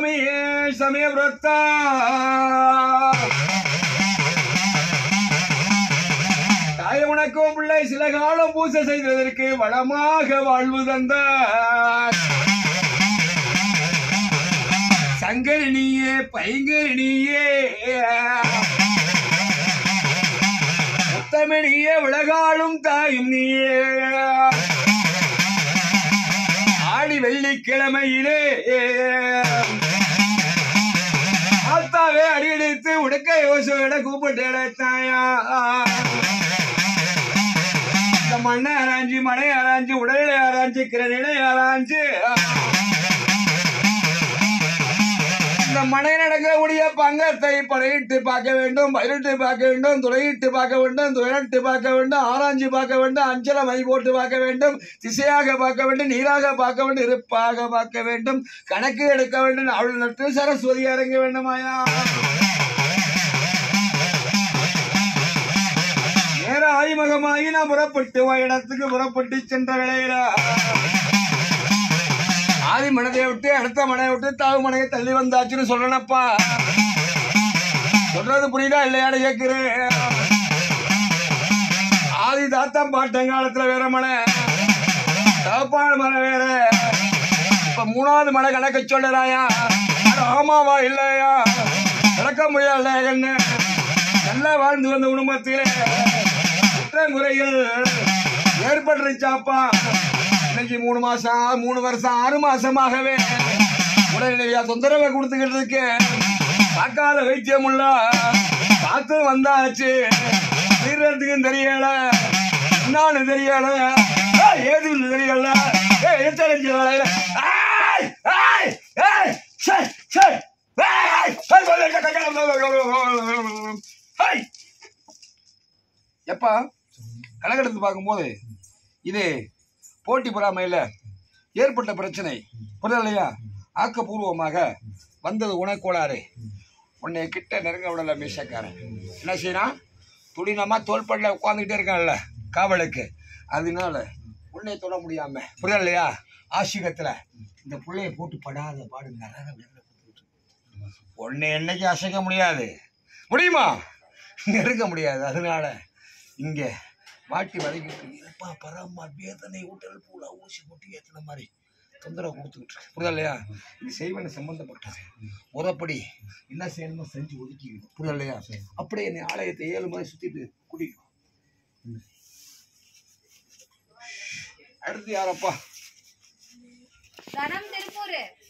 சுவாமி சமயபுரத்தா தாய் உனக்கும் பிள்ளை சில காலம் பூசை செய்ததற்கு வளமாக வாழ்வு தந்தார் சங்கரி நீயே பைங்கரி நீயே முத்தமிழியே உலகாலும் தாயும் நீயே ஆடி வெள்ளிக்கிழமையிலே ஆத்தாவே அடியெடுத்து உடுக்க யோசோட கூப்பிட்டு தாயா இந்த மண்ணை அரைஞ்சு மனை அரைஞ்சு உடலை அரைஞ்சு கிரணிலை அரைஞ்சு இந்த மனை நடக்கக்கூடிய பங்கத்தை படையிட்டு பார்க்க வேண்டும் பயிரிட்டு பார்க்க வேண்டும் துளையிட்டு பார்க்க வேண்டும் துயரிட்டு பார்க்க வேண்டும் ஆராய்ச்சி பார்க்க வேண்டும் அஞ்சல மை போட்டு பார்க்க வேண்டும் திசையாக பார்க்க வேண்டும் நீராக பார்க்க வேண்டும் இருப்பாக பார்க்க வேண்டும் கணக்கு எடுக்க வேண்டும் அவள் நட்டு சரஸ்வதி இறங்க வேண்டுமாயா நேர ஆய்மகமாகி நான் புறப்பட்டு வா இடத்துக்கு புறப்பட்டு சென்ற வேளையில ஆதி மனதை விட்டு அடுத்த மனையை விட்டு தாவு மனையை தள்ளி வந்தாச்சுன்னு சொல்லணப்பா சொல்றது புரியுதா இல்லையான்னு கேட்கிறேன் ஆதி தாத்தா பாட்டங்காலத்துல வேற மனை தகப்பான மனை வேற இப்ப மூணாவது மனை கணக்க சொல்லுறாயா அட ஆமாவா இல்லையா நடக்க முடியல கண்ணு நல்லா வாழ்ந்து வந்த குடும்பத்திலே குற்றங்குறைகள் ஏற்பட்டுருச்சாப்பா இன்னைக்கு மூணு மாசம் மூணு வருஷம் ஆறு மாசமாகவே உடனடியா தொந்தரவை கொடுத்துக்கிட்டு இருக்கு பார்க்காத வைத்தியம் உள்ள பார்த்து வந்தாச்சு தீர்றதுக்கும் தெரியல என்னன்னு தெரியல ஏய், ஏதுன்னு தெரியல ஏய், எச்சரிக்கை வேலையில ஏய், ஏய், ஏய், சே, சே, ஏய், ஏய். எப்பா கணக்கெடுத்து பார்க்கும்போது இது போட்டி பொறாமையில் ஏற்பட்ட பிரச்சனை புரியலையா ஆக்கப்பூர்வமாக வந்தது உனக்கோளாறு உன்னை கிட்ட நெருங்க விடல மீசக்காரன் என்ன செய்யறான் துடினமா தோள்பட்டில் உட்காந்துக்கிட்டே இருக்கான்ல காவலுக்கு அதனால உன்னை தொட முடியாம புரியலையா ஆசிகத்துல இந்த புள்ளைய போட்டு படாத பாடு நரக வேதனை கொடுத்துக்கிட்டு இருக்கு. உன்னை என்னைக்கு அசைக்க முடியாது முடியுமா நெருங்க முடியாது அதனால இங்க மாட்டி வதக்கிட்டு இருப்பா பரமா வேதனை உடல் பூலா ஊசி போட்டு ஏத்துன மாதிரி தொந்தரவு கொடுத்துக்கிட்டு இருக்கு புரியுதா இல்லையா இது செய்வன சம்பந்தப்பட்டது முறைப்படி என்ன செய்யணுமோ செஞ்சு ஒதுக்கிக்கணும் புரியுதா இல்லையா அப்படியே என்னை ஆலயத்தை ஏழு முறை சுத்திட்டு குடிக்கணும் அடுத்து யாரப்பா தனம் திருப்பூர்